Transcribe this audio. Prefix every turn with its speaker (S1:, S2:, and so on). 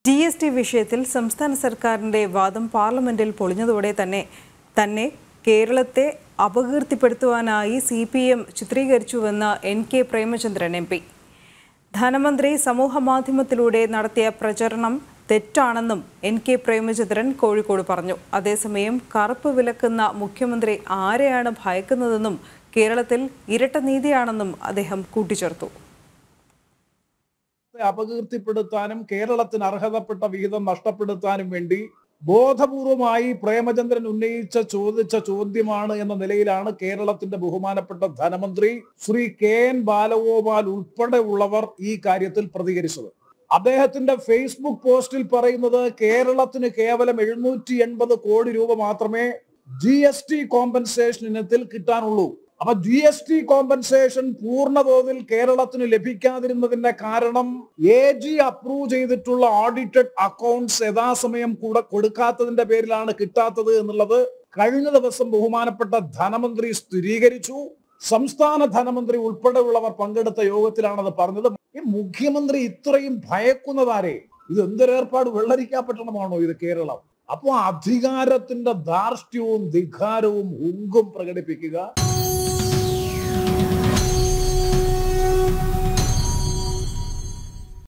S1: G S T വിഷയത്തിൽ സംസ്ഥാന സർക്കാരിന്റെ വാദം പാർലമെന്റിൽ പൊളിഞ്ഞതോടെ തന്നെ തന്നെ കേരളത്തെ അപകീർത്തിപ്പെടുത്തുവാനായി സി പി എം ചിത്രീകരിച്ചുവെന്ന് N K Premachandran M P ധനമന്ത്രി സമൂഹമാധ്യമത്തിലൂടെ നടത്തിയ പ്രചരണം തെറ്റാണെന്നും എൻ കെ പ്രേമചന്ദ്രൻ കോഴിക്കോട് പറഞ്ഞു അതേസമയം കറുപ്പ് വിലക്കുന്ന മുഖ്യമന്ത്രി ആരെയാണ് ഭയക്കുന്നതെന്നും കേരളത്തിൽ ഇരട്ട നീതിയാണെന്നും അദ്ദേഹം കൂട്ടിച്ചേർത്തു
S2: അപകീർത്തിപ്പെടുത്താനും കേരളത്തിന് അർഹതപ്പെട്ട വിഹിതം നഷ്ടപ്പെടുത്താനും വേണ്ടി ബോധപൂർവമായി പ്രേമചന്ദ്രൻ ഉന്നയിച്ച ചോദിച്ച ചോദ്യമാണ് എന്ന നിലയിലാണ് കേരളത്തിന്റെ ബഹുമാനപ്പെട്ട ധനമന്ത്രി ശ്രീ കെ എൻ ബാലഗോപാൽ ഉൾപ്പെടെ ഉള്ളവർ ഈ കാര്യത്തിൽ പ്രതികരിച്ചത് അദ്ദേഹത്തിന്റെ ഫേസ്ബുക്ക് പോസ്റ്റിൽ പറയുന്നത് കേരളത്തിന് കേവലം എഴുന്നൂറ്റി എൺപത് കോടി രൂപ മാത്രമേ ജി എസ് ടി കോമ്പൻസേഷൻ ഇനത്തിൽ കിട്ടാനുള്ളൂ അപ്പൊ ജി എസ് ടി കോമ്പൻസേഷൻ പൂർണ്ണതോതിൽ കേരളത്തിന് ലഭിക്കാതിരുന്നതിന്റെ കാരണം എ ജി അപ്രൂവ് ചെയ്തിട്ടുള്ള ഓഡിറ്റഡ് അക്കൗണ്ട്സ് യഥാസമയം കൂടെ കൊടുക്കാത്തതിന്റെ പേരിലാണ് കിട്ടാത്തത് എന്നുള്ളത് കഴിഞ്ഞ ദിവസം ബഹുമാനപ്പെട്ട ധനമന്ത്രി സ്ഥിരീകരിച്ചു സംസ്ഥാന ധനമന്ത്രി ഉൾപ്പെടെയുള്ളവർ പങ്കെടുത്ത യോഗത്തിലാണത് പറഞ്ഞത് ഈ മുഖ്യമന്ത്രി ഇത്രയും ഭയക്കുന്നതാരെ ഇത് എന്തൊരേർപ്പാട് വെള്ളരിക്കാപ്പറ്റണമാണോ ഇത് കേരളം അപ്പോ അധികാരത്തിന്റെ ധാർഷ്ട്യവും ധിഖാരവും ഉങ്കും പ്രകടിപ്പിക്കുക